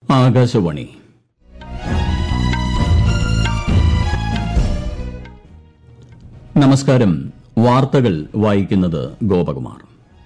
ആകാശവാണി നമസ്കാരം വാർത്തകൾ വായിക്കുന്നത് ഗോപകുമാർ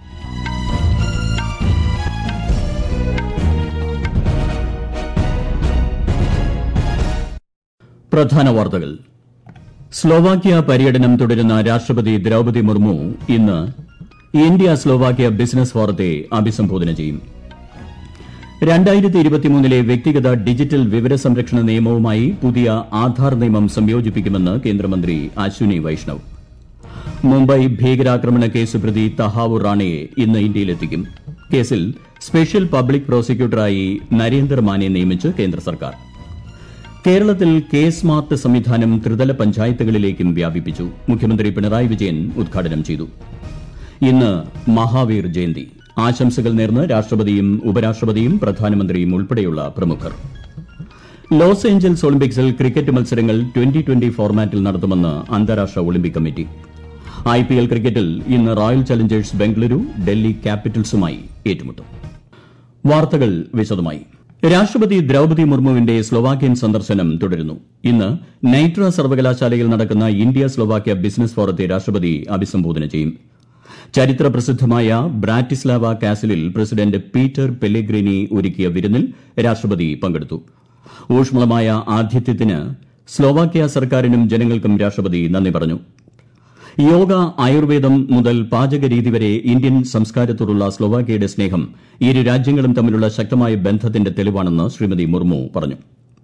പ്രധാന വാർത്തകൾ സ്ലോവാക്യ പര്യടനം തുടരുന്ന രാഷ്ട്രപതി ദ്രൌപതി മുർമു ഇന്ന് ഇന്ത്യ സ്ലോവാക്യ ബിസിനസ് ഫോറത്തെ അഭിസംബോധന ചെയ്യും രണ്ടായിരത്തി ഇരുപത്തിമൂന്നിലെ വ്യക്തിഗത ഡിജിറ്റൽ വിവര സംരക്ഷണ നിയമവുമായി പുതിയ ആധാർ നിയമം സംയോജിപ്പിക്കുമെന്ന് കേന്ദ്രമന്ത്രി അശ്വിനി വൈഷ്ണവ് മുംബൈ ഭീകരാക്രമണ കേസ് പ്രതി തഹാവൂർ റാണയെ ഇന്ന് ഇന്ത്യയിലെത്തിക്കും കേസിൽ സ്പെഷ്യൽ പബ്ലിക് പ്രോസിക്യൂട്ടറായി നരേന്ദർ മാനെ നിയമിച്ച് കേന്ദ്ര സർക്കാർ കേരളത്തിൽ കെ സ്മാർട്ട് സംവിധാനം ത്രിതല പഞ്ചായത്തുകളിലേക്കും വ്യാപിപ്പിച്ചു മുഖ്യമന്ത്രി പിണറായി വിജയൻ ഉദ്ഘാടനം ചെയ്തു ഇന്ന് മഹാവീർ ജയന്തി ആശംസകൾ നേർന്ന് രാഷ്ട്രപതിയും ഉപരാഷ്ട്രപതിയും പ്രധാനമന്ത്രിയും ഉൾപ്പെടെയുള്ള പ്രമുഖർ ലോസ് ഏഞ്ചൽസ് ഒളിമ്പിക്സിൽ ക്രിക്കറ്റ് മത്സരങ്ങൾ ട്വന്റി ട്വന്റി ഫോർമാറ്റിൽ നടത്തുമെന്ന് അന്താരാഷ്ട്ര ഒളിമ്പിക് കമ്മിറ്റി ഐപിഎൽ ക്രിക്കറ്റിൽ ഇന്ന് റോയൽ ചലഞ്ചേഴ്സ് ബംഗളൂരു ഡൽഹി ക്യാപിറ്റൽസുമായി ഏറ്റുമുട്ടും വാർത്തകൾ വിശദമായി രാഷ്ട്രപതി ദ്രൌപതി മുർമുവിന്റെ സ്ലൊവാക്യൻ സന്ദർശനം തുടരുന്നു ഇന്ന് നൈട്ര സർവകലാശാലയിൽ നടക്കുന്ന ഇന്ത്യ സ്ലൊവാക്യ ബിസിനസ് ഫോറത്തെ രാഷ്ട്രപതി അഭിസംബോധന ചെയ്യും ചരിത്ര പ്രസിദ്ധമായ ബ്രാറ്റിസ്ലാവ കാസിലിൽ പ്രസിഡന്റ് പീറ്റർ പെല്ലെഗ്രിനി ഒരുക്കിയ വിരുന്നിൽ രാഷ്ട്രപതി പങ്കെടുത്തു ഊഷ്മളമായ ആതിഥ്യത്തിന് സ്ലൊവാക്യ സർക്കാരിനും ജനങ്ങൾക്കും രാഷ്ട്രപതി നന്ദി പറഞ്ഞു യോഗ ആയുർവേദം മുതൽ പാചകരീതി വരെ ഇന്ത്യൻ സംസ്കാരത്തോടുള്ള സ്ലൊവാക്യയുടെ സ്നേഹം ഇരു രാജ്യങ്ങളും തമ്മിലുള്ള ശക്തമായ ബന്ധത്തിന്റെ തെളിവാണെന്ന് ശ്രീമതി മുർമു പറഞ്ഞു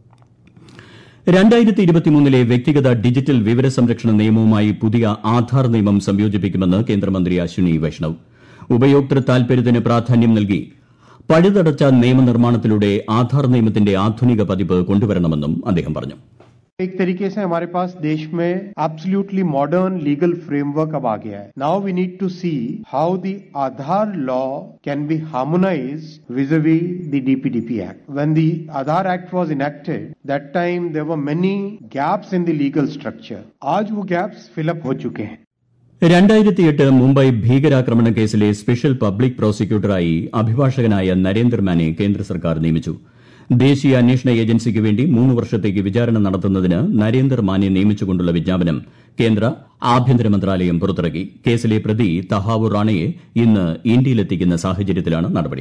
രണ്ടായിരത്തി ഇരുപത്തിമൂന്നിലെ വ്യക്തിഗത ഡിജിറ്റൽ വിവര സംരക്ഷണ നിയമവുമായി പുതിയ ആധാർ നിയമം സംയോജിപ്പിക്കുമെന്ന് കേന്ദ്രമന്ത്രി അശ്വിനി വൈഷ്ണവ് ഉപയോക്തൃ താൽപര്യത്തിന് പ്രാധാന്യം നൽകി പഴുതടച്ച നിയമനിർമ്മാണത്തിലൂടെ ആധാർ നിയമത്തിന്റെ ആധുനിക പതിപ്പ് കൊണ്ടുവരണമെന്നും അദ്ദേഹം പറഞ്ഞു एक तरीके से हमारे पास देश में एब्सोल्युटली मॉडर्न लीगल फ्रेमवर्क अब आ गया है now we need to see how the Aadhaar law can be harmonised vis-a-vis the DPDP Act. When the Aadhaar Act was enacted, that time there were many gaps in the legal structure. आज वो gaps fill up हो चुके हैं രണ്ടായിരത്തി എട്ട് മുംബൈ ഭീകരാക്രമണ കേസിലെ special public പ്രോസിക്യൂട്ടറായി അഭിഭാഷകനായ നരേന്ദർ മാനെ കേന്ദ്ര സർക്കാർ നിയമിച്ചു ദേശീയ അന്വേഷണ ഏജൻസിക്ക് വേണ്ടി മൂന്ന് വർഷത്തേക്ക് വിചാരണ നടത്തുന്നതിന് നരേന്ദർ മാനെ നിയമിച്ചുകൊണ്ടുള്ള വിജ്ഞാപനം കേന്ദ്ര ആഭ്യന്തര മന്ത്രാലയം പുറത്തിറക്കി കേസിലെ പ്രതി തഹാവൂർ റാണയെ ഇന്ന് ഇന്ത്യയിലെത്തിക്കുന്ന സാഹചര്യത്തിലാണ് നടപടി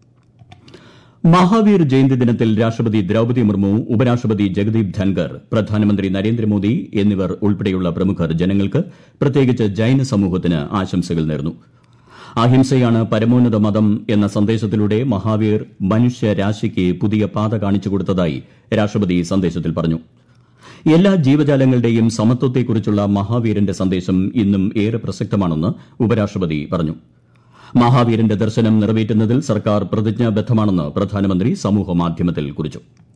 മഹാവീർ ജയന്തി ദിനത്തിൽ രാഷ്ട്രപതി ദ്രൌപതി മുർമു ഉപരാഷ്ട്രപതി ജഗദീപ് ധൻകർ പ്രധാനമന്ത്രി നരേന്ദ്രമോദി എന്നിവർ ഉൾപ്പെടെയുള്ള പ്രമുഖർ ജനങ്ങൾക്ക് പ്രത്യേകിച്ച് ജൈന സമൂഹത്തിന് ആശംസകൾ നേർന്നു അഹിംസയാണ് പരമോന്നത മതം എന്ന സന്ദേശത്തിലൂടെ മഹാവീർ മനുഷ്യരാശിക്ക് പുതിയ പാത കാണിച്ചു കൊടുത്തതായി രാഷ്ട്രപതി സന്ദേശത്തിൽ പറഞ്ഞു എല്ലാ ജീവജാലങ്ങളുടെയും സമത്വത്തെക്കുറിച്ചുള്ള മഹാവീരന്റെ സന്ദേശം ഇന്നും ഏറെ പ്രസക്തമാണെന്ന് ഉപരാഷ്ട്രപതി പറഞ്ഞു മഹാവീരന്റെ ദർശനം നിറവേറ്റുന്നതിൽ സർക്കാർ പ്രതിജ്ഞാബദ്ധമാണെന്ന് പ്രധാനമന്ത്രി സമൂഹമാധ്യമത്തിൽ കുറിച്ചു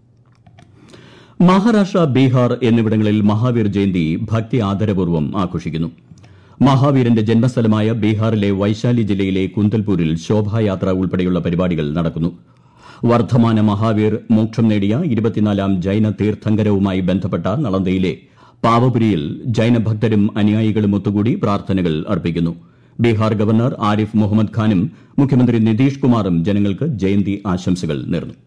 മഹാരാഷ്ട്ര ബീഹാർ എന്നിവിടങ്ങളിൽ മഹാവീർ ജയന്തി ഭക്തി ആദരപൂർവ്വം ആഘോഷിക്കുന്നു മഹാവീരന്റെ ജന്മസ്ഥലമായ ബീഹാറിലെ വൈശാലി ജില്ലയിലെ കുന്തൽപൂരിൽ ശോഭായാത്ര ഉൾപ്പെടെയുള്ള പരിപാടികൾ നടക്കുന്നു വർദ്ധമാന മഹാവീർ മോക്ഷം നേടിയ ഇരുപത്തിനാലാം ജൈന തീർത്ഥങ്കരവുമായി ബന്ധപ്പെട്ട നളന്ദയിലെ പാവപുരിയിൽ ജൈനഭക്തരും അനുയായികളും ഒത്തുകൂടി പ്രാർത്ഥനകൾ അർപ്പിക്കുന്നു ബീഹാർ ഗവർണർ ആരിഫ് മുഹമ്മദ് ഖാനും മുഖ്യമന്ത്രി നിതീഷ് കുമാറും ജനങ്ങൾക്ക് ജയന്തി ആശംസകൾ നേർന്നു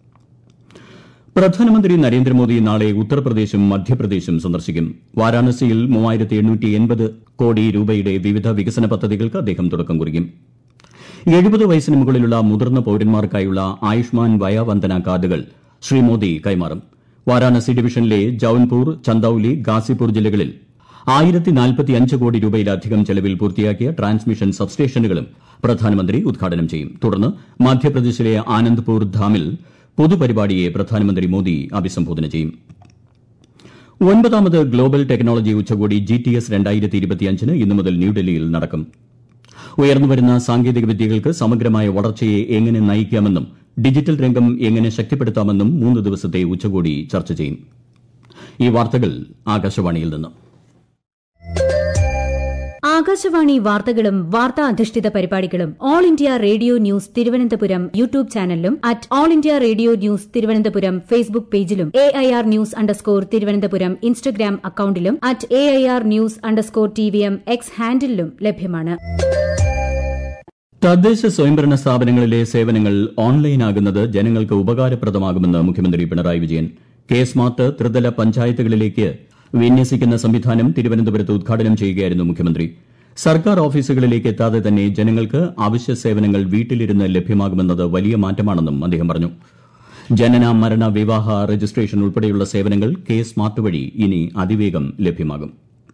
പ്രധാനമന്ത്രി നരേന്ദ്രമോദി നാളെ ഉത്തർപ്രദേശും മധ്യപ്രദേശും സന്ദർശിക്കും വാരാണസിയിൽ കോടി രൂപയുടെ വിവിധ വികസന പദ്ധതികൾക്ക് അദ്ദേഹം തുടക്കം കുറിക്കും എഴുപത് വയസ്സിന് മുകളിലുള്ള മുതിർന്ന പൌരന്മാർക്കായുള്ള ആയുഷ്മാൻ വയാവന്ദന കാർഡുകൾ ശ്രീ മോദി കൈമാറും വാരാണസി ഡിവിഷനിലെ ജൌൻപൂർ ചന്ദൌലി ഗാസിപൂർ ജില്ലകളിൽ ആയിരത്തി നാൽപ്പത്തിയഞ്ച് കോടി രൂപയിലധികം ചെലവിൽ പൂർത്തിയാക്കിയ ട്രാൻസ്മിഷൻ സബ്സ്റ്റേഷനുകളും പ്രധാനമന്ത്രി ഉദ്ഘാടനം ചെയ്യും തുടർന്ന് മധ്യപ്രദേശിലെ ആനന്ദ്പൂർ ധാമിൽ പൊതുപരിപാടിയെ പ്രധാനമന്ത്രി മോദി അഭിസംബോധന ചെയ്യും ഒൻപതാമത് ഗ്ലോബൽ ടെക്നോളജി ഉച്ചകോടി ജി ടി എസ് രണ്ടായിരത്തി ഇരുപത്തിയഞ്ചിന് ഇന്നു മുതൽ ന്യൂഡൽഹിയിൽ നടക്കും ഉയർന്നുവരുന്ന സാങ്കേതിക വിദ്യകൾക്ക് സമഗ്രമായ വളർച്ചയെ എങ്ങനെ നയിക്കാമെന്നും ഡിജിറ്റൽ രംഗം എങ്ങനെ ശക്തിപ്പെടുത്താമെന്നും മൂന്ന് ദിവസത്തെ ഉച്ചകോടി ചർച്ച ചെയ്യും ഈ വാർത്തകൾ ആകാശവാണിയിൽ നിന്ന് ആകാശവാണി വാർത്തകളും വാർത്താ അധിഷ്ഠിത പരിപാടികളും All India Radio News Thiruvananthapuram YouTube ചാനലിലും at All India Radio News Thiruvananthapuram Facebook പേജിലും A I R news underscore Thiruvananthapuram Instagram അക്കൌണ്ടിലും at A I R news underscore T V M X ഹാൻഡിലും ലഭ്യമാണ് തദ്ദേശ സ്വയംഭരണ സ്ഥാപനങ്ങളിലെ സേവനങ്ങൾ ഓൺലൈനാകുന്നത് ജനങ്ങൾക്ക് ഉപകാരപ്രദമാകുമെന്ന് മുഖ്യമന്ത്രി പിണറായി വിജയൻ കെ സ്മാർട്ട് ത്രിതല പഞ്ചായത്തുകളിലേക്ക് വിന്യസിക്കുന്ന സംവിധാനം തിരുവനന്തപുരത്ത് ഉദ്ഘാടനം ചെയ്യുകയായിരുന്നു മുഖ്യമന്ത്രി സർക്കാർ ഓഫീസുകളിലേക്ക് എത്താതെ തന്നെ ജനങ്ങൾക്ക് അവശ്യ സേവനങ്ങൾ വീട്ടിലിരുന്ന് ലഭ്യമാകുമെന്നത് വലിയ മാറ്റമാണെന്നും അദ്ദേഹം പറഞ്ഞു ജനന മരണ വിവാഹ രജിസ്ട്രേഷൻ ഉൾപ്പെടെയുള്ള സേവനങ്ങൾ കെ സ്മാർട്ട് വഴി ഇനി അതിവേഗം ലഭ്യമാകും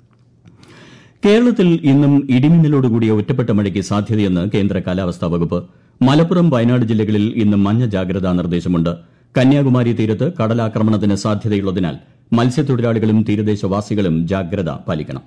കേരളത്തിൽ ഇന്നും ഇടിമിന്നലോടുകൂടിയ ഒറ്റപ്പെട്ട മഴയ്ക്ക് സാധ്യതയെന്ന് കേന്ദ്ര കാലാവസ്ഥാ വകുപ്പ് മലപ്പുറം വയനാട് ജില്ലകളിൽ ഇന്ന് മഞ്ഞ ജാഗ്രതാ നിർദ്ദേശമുണ്ട് കന്യാകുമാരി തീരത്ത് കടലാക്രമണത്തിന് സാധ്യതയുള്ളതിനാൽ മത്സ്യത്തൊഴിലാളികളും തീരദേശവാസികളും ജാഗ്രത പാലിക്കണം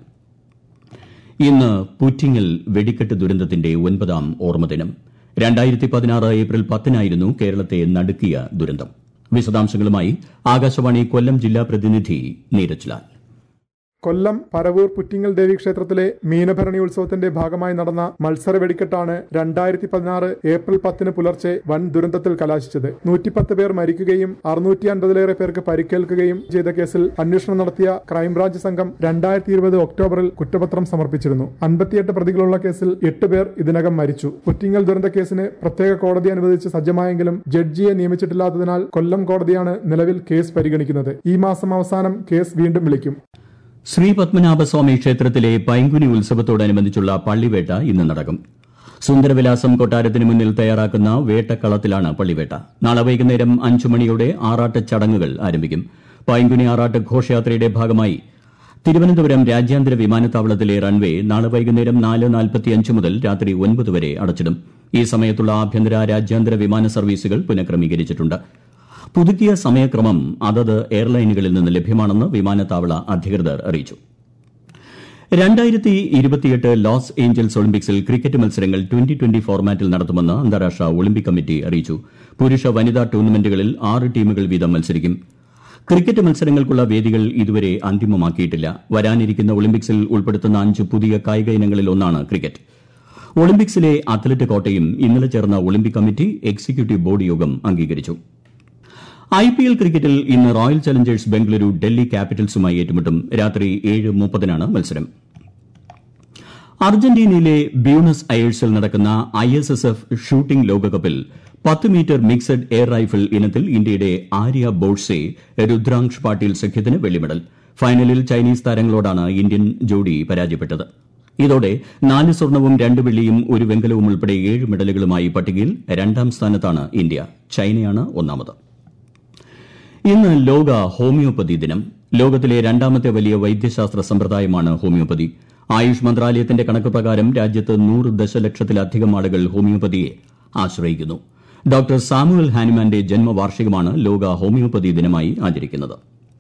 ഇന്ന് പുറ്റിങ്ങൽ വെടിക്കെട്ട് ദുരന്തത്തിന്റെ ഒൻപതാം ഓർമ്മദിനം രണ്ടായിരത്തി പതിനാറ് ഏപ്രിൽ പത്തിനായിരുന്നു കേരളത്തെ നടുക്കിയ ദുരന്തം വിശദാംശങ്ങളുമായി ആകാശവാണി കൊല്ലം ജില്ലാ പ്രതിനിധി നീരജ് ലാൽ കൊല്ലം പരവൂർ പുറ്റിങ്ങൽ ദേവി ക്ഷേത്രത്തിലെ മീനഭരണി ഉത്സവത്തിന്റെ ഭാഗമായി നടന്ന മത്സര വെടിക്കെട്ടാണ് രണ്ടായിരത്തി പതിനാറ് ഏപ്രിൽ പത്തിന് പുലർച്ചെ വൻ ദുരന്തത്തിൽ കലാശിച്ചത് നൂറ്റിപ്പത്ത് പേർ മരിക്കുകയും അറുന്നൂറ്റി അൻപതിലേറെ പേർക്ക് പരിക്കേൽക്കുകയും ചെയ്ത കേസിൽ അന്വേഷണം നടത്തിയ ക്രൈംബ്രാഞ്ച് സംഘം രണ്ടായിരത്തി ഇരുപത് ഒക്ടോബറിൽ കുറ്റപത്രം സമർപ്പിച്ചിരുന്നു അൻപത്തിയെട്ട് പ്രതികളുള്ള കേസിൽ എട്ട് പേർ ഇതിനകം മരിച്ചു പുറ്റിങ്ങൽ ദുരന്ത കേസിന് പ്രത്യേക കോടതി അനുവദിച്ച് സജ്ജമായെങ്കിലും ജഡ്ജിയെ നിയമിച്ചിട്ടില്ലാത്തതിനാൽ കൊല്ലം കോടതിയാണ് നിലവിൽ കേസ് പരിഗണിക്കുന്നത് ഈ മാസം അവസാനം കേസ് വീണ്ടും വിളിക്കും ശ്രീ പത്മനാഭസ്വാമി ക്ഷേത്രത്തിലെ പൈങ്കുനി ഉത്സവത്തോടനുബന്ധിച്ചുള്ള പള്ളിവേട്ട ഇന്ന് നടക്കും സുന്ദരവിലാസം കൊട്ടാരത്തിന് മുന്നിൽ തയ്യാറാക്കുന്ന വേട്ടക്കളത്തിലാണ് പള്ളിവേട്ട നാളെ വൈകുന്നേരം അഞ്ചു മണിയോടെ ആറാട്ട് ചടങ്ങുകൾ ആരംഭിക്കും പൈങ്കുനി ആറാട്ട് ഘോഷയാത്രയുടെ ഭാഗമായി തിരുവനന്തപുരം രാജ്യാന്തര വിമാനത്താവളത്തിലെ റൺവേ നാളെ വൈകുന്നേരം നാല് നാൽപ്പത്തിയഞ്ച് മുതൽ രാത്രി ഒൻപത് വരെ അടച്ചിടും ഈ സമയത്തുള്ള ആഭ്യന്തര രാജ്യാന്തര വിമാന സർവീസുകൾ പുനഃക്രമീകരിച്ചിട്ടുണ്ട് പുതുക്കിയ സമയക്രമം അതത് എയർലൈനുകളിൽ നിന്ന് ലഭ്യമാണെന്ന് വിമാനത്താവള അധികൃതർ അറിയിച്ചു രണ്ടായിരത്തി ഇരുപത്തിയെട്ട് ലോസ് ഏഞ്ചൽസ് ഒളിമ്പിക്സിൽ ക്രിക്കറ്റ് മത്സരങ്ങൾ ട്വന്റി ട്വന്റി ഫോർമാറ്റിൽ നടത്തുമെന്ന് അന്താരാഷ്ട്ര ഒളിമ്പിക് കമ്മിറ്റി അറിയിച്ചു പുരുഷ വനിതാ ടൂർണമെന്റുകളിൽ ആറ് ടീമുകൾ വീതം മത്സരിക്കും ക്രിക്കറ്റ് മത്സരങ്ങൾക്കുള്ള വേദികൾ ഇതുവരെ അന്തിമമാക്കിയിട്ടില്ല വരാനിരിക്കുന്ന ഒളിമ്പിക്സിൽ ഉൾപ്പെടുത്തുന്ന അഞ്ച് പുതിയ കായിക ഇനങ്ങളിൽ ഒന്നാണ് ക്രിക്കറ്റ് ഒളിമ്പിക്സിലെ അത്ലറ്റ് കോട്ടയും ഇന്നലെ ചേർന്ന ഒളിമ്പിക് കമ്മിറ്റി എക്സിക്യൂട്ടീവ് ബോർഡ് യോഗം അംഗീകരിച്ചു ഐ പി എൽ ക്രിക്കറ്റിൽ ഇന്ന് റോയൽ ചലഞ്ചേഴ്സ് ബംഗളൂരു ഡൽഹി ക്യാപിറ്റൽസുമായി ഏറ്റുമുട്ടും രാത്രി ഏഴ് മുപ്പതിനാണ് മത്സരം അർജന്റീനയിലെ ബ്യൂണസ് അയേഴ്സിൽ നടക്കുന്ന I S S F shooting ലോകകപ്പിൽ പത്ത് മീറ്റർ മിക്സഡ് എയർ റൈഫിൾ ഇനത്തിൽ ഇന്ത്യയുടെ ആര്യ ബോഡ്സെ രുദ്രാംശ് പാട്ടീൽ സഖ്യത്തിന് വെള്ളിമെഡൽ ഫൈനലിൽ ചൈനീസ് താരങ്ങളോടാണ് ഇന്ത്യൻ ജോഡി പരാജയപ്പെട്ടത് ഇതോടെ നാല് സ്വർണവും രണ്ട് വെള്ളിയും ഒരു വെങ്കലവും ഉൾപ്പെടെ ഏഴ് മെഡലുകളുമായി പട്ടികയിൽ രണ്ടാം സ്ഥാനത്താണ് ഇന്ത്യ ചൈനയാണ് ഒന്നാമത് ഇന്ന് ലോക ഹോമിയോപ്പതി ദിനം ലോകത്തിലെ രണ്ടാമത്തെ വലിയ വൈദ്യശാസ്ത്ര സമ്പ്രദായമാണ് ഹോമിയോപ്പതി ആയുഷ് മന്ത്രാലയത്തിന്റെ കണക്ക് പ്രകാരം രാജ്യത്ത് നൂറ് ദശലക്ഷത്തിലധികം ആളുകൾ ഹോമിയോപ്പതിയെ ആശ്രയിക്കുന്നു ഡോക്ടർ സാമുവൽ ഹാനിമാന്റെ ജന്മവാർഷികമാണ് ലോക ഹോമിയോപ്പതി ദിനമായി ആചരിക്കുന്നത്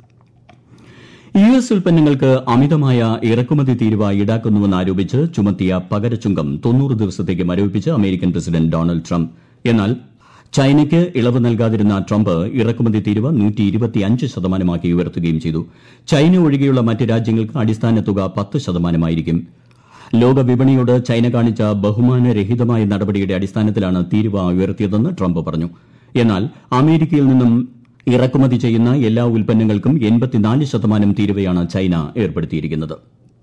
യു എസ് ഉൽപ്പന്നങ്ങൾക്ക് അമിതമായ ഇറക്കുമതി തീരുവ ഈടാക്കുന്നുവെന്നാരോപിച്ച് ചുമത്തിയ പകരച്ചുങ്കം തൊണ്ണൂറ് ദിവസത്തേക്ക് മരവിപ്പിച്ച് അമേരിക്കൻ പ്രസിഡന്റ് ഡൊണാൾഡ് ട്രംപ് എന്നാൽ ചൈനയ്ക്ക് ഇളവ് നൽകാതിരുന്ന ട്രംപ് ഇറക്കുമതി തീരുവ ശതമാനമാക്കി ഉയർത്തുകയും ചെയ്തു ചൈന ഒഴികെയുള്ള മറ്റ് രാജ്യങ്ങൾക്ക് അടിസ്ഥാന തുക പത്ത് ശതമാനമായിരിക്കും ലോക വിപണിയോട് ചൈന കാണിച്ച ബഹുമാനരഹിതമായ നടപടിയുടെ അടിസ്ഥാനത്തിലാണ് തീരുവ ഉയർത്തിയതെന്ന് ട്രംപ് പറഞ്ഞു എന്നാൽ അമേരിക്കയിൽ നിന്നും ഇറക്കുമതി ചെയ്യുന്ന എല്ലാ ഉൽപ്പന്നങ്ങൾക്കും എൺപത്തിനാല് ശതമാനം തീരുവയാണ് ചൈന ഏർപ്പെടുത്തിയിരിക്കുന്നത്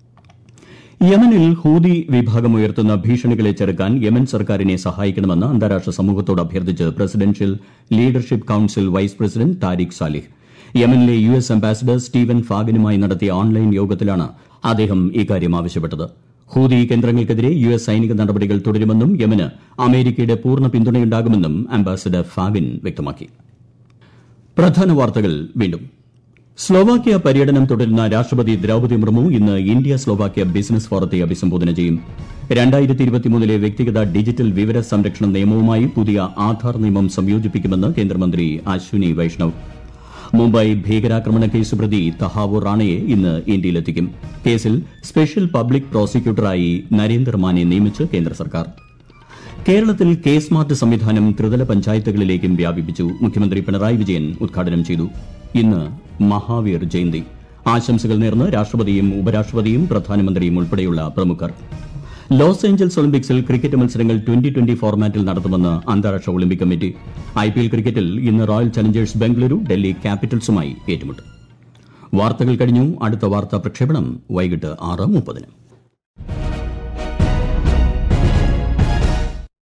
യമനിൽ ഹൂതി വിഭാഗം ഉയർത്തുന്ന ഭീഷണികളെ ചെറുക്കാൻ യമൻ സർക്കാരിനെ സഹായിക്കണമെന്ന് അന്താരാഷ്ട്ര സമൂഹത്തോട് അഭ്യർത്ഥിച്ച് presidential leadership council vice president Tariq Saleh യമനിലെ യു എസ് അംബാസിഡർ സ്റ്റീവൻ ഫാഗനുമായി നടത്തിയ ഓൺലൈൻ യോഗത്തിലാണ് അദ്ദേഹം ഇക്കാര്യം ആവശ്യപ്പെട്ടത് ഹൂതി കേന്ദ്രങ്ങൾക്കെതിരെ യു എസ് സൈനിക നടപടികൾ തുടരുമെന്നും യമന് അമേരിക്കയുടെ പൂർണ്ണ പിന്തുണയുണ്ടാകുമെന്നും അംബാസിഡർ ഫാഗൻ വ്യക്തമാക്കി പ്രധാന വാർത്തകൾ വീണ്ടും സ്ലോവാക്യ പര്യടനം തുടരുന്ന രാഷ്ട്രപതി ദ്രൌപതി മുർമു ഇന്ന് ഇന്ത്യ സ്ലോവാക്യ ബിസിനസ് ഫോറത്തെ അഭിസംബോധന ചെയ്യും രണ്ടായിരത്തി ഇരുപത്തിമൂന്നിലെ വ്യക്തിഗത ഡിജിറ്റൽ വിവര സംരക്ഷണ നിയമവുമായി പുതിയ ആധാർ നിയമം സംയോജിപ്പിക്കുമെന്ന് കേന്ദ്രമന്ത്രി അശ്വിനി വൈഷ്ണവ് മുംബൈ ഭീകരാക്രമണ കേസ് പ്രതി തഹാവൂർ റാണയെ ഇന്ന് ഇന്ത്യയിലെത്തിക്കും കേസിൽ സ്പെഷ്യൽ പബ്ലിക് പ്രോസിക്യൂട്ടറായി നരേന്ദർ മാനെ നിയമിച്ച് കേന്ദ്ര സർക്കാർ കേരളത്തിൽ കെ സ്മാർട്ട് സംവിധാനം ത്രിതല പഞ്ചായത്തുകളിലേക്കും വ്യാപിപ്പിച്ചു മുഖ്യമന്ത്രി പിണറായി വിജയൻ ഉദ്ഘാടനം ചെയ്തു ഇന്ന് മഹാവീർ ജയന്തി ആശംസകൾ നേർന്ന് രാഷ്ട്രപതിയും ഉപരാഷ്ട്രപതിയും പ്രധാനമന്ത്രിയും ഉൾപ്പെടെയുള്ള പ്രമുഖർ ലോസ് ഏഞ്ചൽസ് ഒളിമ്പിക്സിൽ ക്രിക്കറ്റ് മത്സരങ്ങൾ ട്വന്റി ട്വന്റി ഫോർമാറ്റിൽ നടത്തുമെന്ന് അന്താരാഷ്ട്ര ഒളിമ്പിക് കമ്മിറ്റി ഐപിഎൽ ക്രിക്കറ്റിൽ ഇന്ന് റോയൽ ചലഞ്ചേഴ്സ് ബംഗളൂരു ഡൽഹി ക്യാപിറ്റൽസുമായി ഏറ്റുമുട്ടും വാർത്തകൾ കഴിഞ്ഞു അടുത്ത വാർത്താ പ്രക്ഷേപണം വൈകിട്ട് ആറ് മുപ്പതിന്